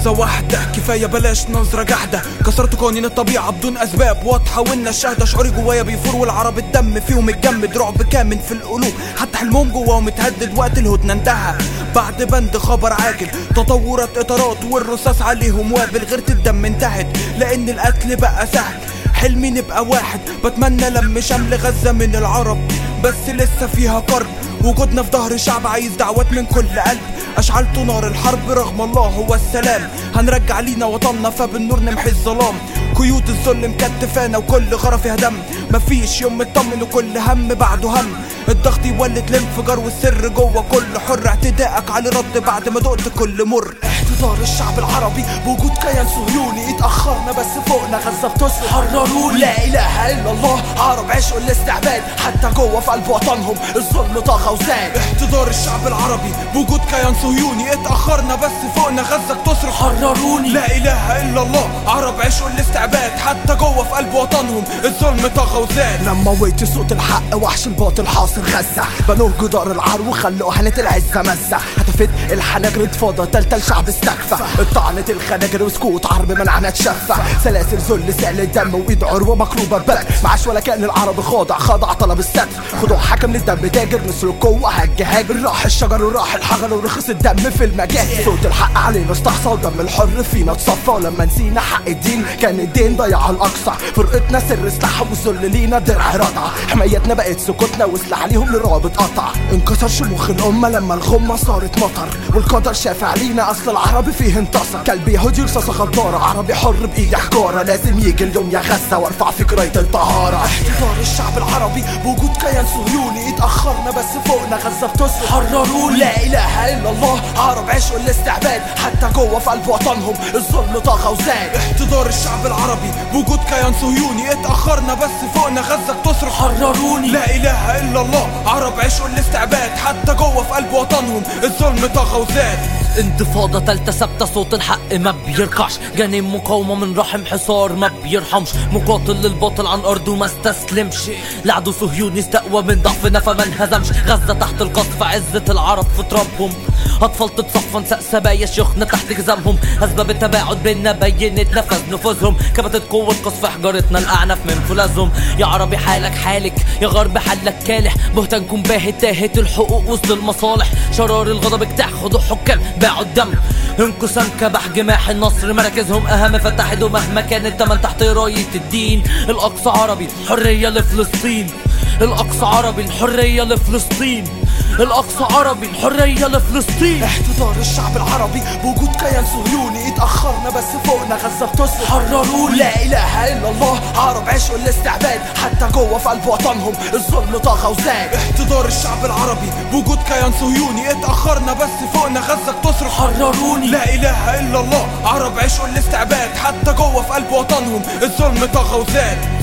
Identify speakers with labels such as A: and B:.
A: لحظة واحدة كفاية بلاش نظرة جحدة كسرت قوانين الطبيعة بدون أسباب واضحة وإن الشهدة شعوري جوايا بيفور والعرب الدم فيهم اتجمد رعب كامن في القلوب حتى حلمهم جواهم اتهدد وقت الهدنة انتهى بعد بند خبر عاجل تطورت إطارات والرصاص عليهم وابل غيرة الدم انتهت لأن القتل بقى سهل حلمي نبقى واحد بتمنى لم شمل غزة من العرب بس لسه فيها فرق وجودنا في ظهر شعب عايز دعوات من كل قلب أشعلت نار الحرب رغم الله هو السلام هنرجع لينا وطننا فبالنور نمحي الظلام قيود الظل مكتفانا وكل غرة فيها دم مفيش يوم مطمن وكل هم بعده هم الضغط يولد الانفجار والسر جوه كل حر اعتدائك على رد بعد ما دقت كل مر
B: احتضار الشعب العربي بوجود كيان صهيوني اتأخرنا بس فوقنا غزة بتصرخ حرروني لا إله إلا الله عرب عشقوا الاستعباد حتى جوه في قلب وطنهم الظلم طغى وزاد
A: احتضار الشعب العربي بوجود كيان صهيوني اتأخرنا بس فوقنا غزة بتصرخ
B: حرروني
A: لا اله الا الله عرب عشقوا الاستعباد حتى جوه في قلب وطنهم الظلم طغى وزاد
B: لما ويت صوت الحق وحش الباطل حاصر غزة بنوه جدار العار وخلوا أهنة العزة مزة هتفت الحناجر اتفاضى تلتة الشعب استكفى اتطعنت الخناجر وسكوت عرب منعنا تشفى سلاسل ذل سعل الدم وايد عروة مقلوبة بلد معاش ولا كان العرب خاضع خاضع طلب الستر خضوع حكم للدم تاجر مصر القوة هج هاجر راح الشجر وراح الحجر ورخص الدم في المجال صوت الحق علينا استحصى ودم الحر فينا اتصفى ولما نسينا حق الدين كان الدين ضيع الأقصى فرقتنا سر سلاحهم والذل لينا درع رضع حمايتنا بقت سكوتنا وسلاح ليهم للرعب اتقطع انكسر شموخ الأمة لما الغمة صارت مطر والقدر شافع لينا أصل العربي فيه انتصر كلب يهودي رصاصة غدارة عربي حر بإيدي حجارة لازم يجي اليوم يا غزة وارفع فيك راية الطهارة احتضار الشعب العربي بوجود كيان صهيوني اتأخرنا بس فوقنا غزة بتصرخ حرروني لا إله إلا الله عرب عشقوا الاستعباد حتى جوه في قلب وطنهم الظلم طغى وزاد
A: احتضار الشعب العربي بوجود كيان صهيوني اتأخرنا بس فوقنا غزة بتصرخ
B: حرروني
A: لا اله الا الله عرب عشقوا الاستعباد حتى جوه في قلب وطنهم الظلم طغى وزاد
C: انتفاضة تالتة ثابتة صوت الحق ما بيركعش جانب مقاومة من رحم حصار ما بيرحمش مقاتل للباطل عن أرضه ما استسلمش لعدو صهيوني استقوى من ضعفنا فما انهزمش غزة تحت القصف عزة العرب في ترابهم أطفال تتصفى نساء سبايا شيوخنا تحت جزامهم أسباب التباعد بينا بينت نفذ نفوذهم كبتت قوة قصف حجارتنا الأعنف من فولاذهم يا عربي حالك حالك يا غرب حلك كالح بهتانكم باهت تاهت الحقوق وسط المصالح شرار الغضب اجتاح خضوع حكام باعوا الدم انقسام كبح جماح النصر مراكزهم اهم فتحدوا مهما كان التمن تحت راية الدين الاقصى عربي حرية لفلسطين الاقصى عربي الحرية لفلسطين الاقصى عربي الحرية لفلسطين
B: احتضار الشعب العربي بوجود كيان صهيوني اتأخرنا بس فوقنا غزة بتصرخ حرروني لا إله إلا الله عرب عشقوا الاستعباد حتى جوه في قلب وطنهم الظلم طغى وزاد
A: احتضار الشعب العربي بوجود كيان صهيوني اتأخرنا بس فوقنا غزة بتصرخ
B: حرروني
A: لا اله الا الله عرب عشقوا الاستعباد حتى جوه في قلب وطنهم الظلم طغى وزاد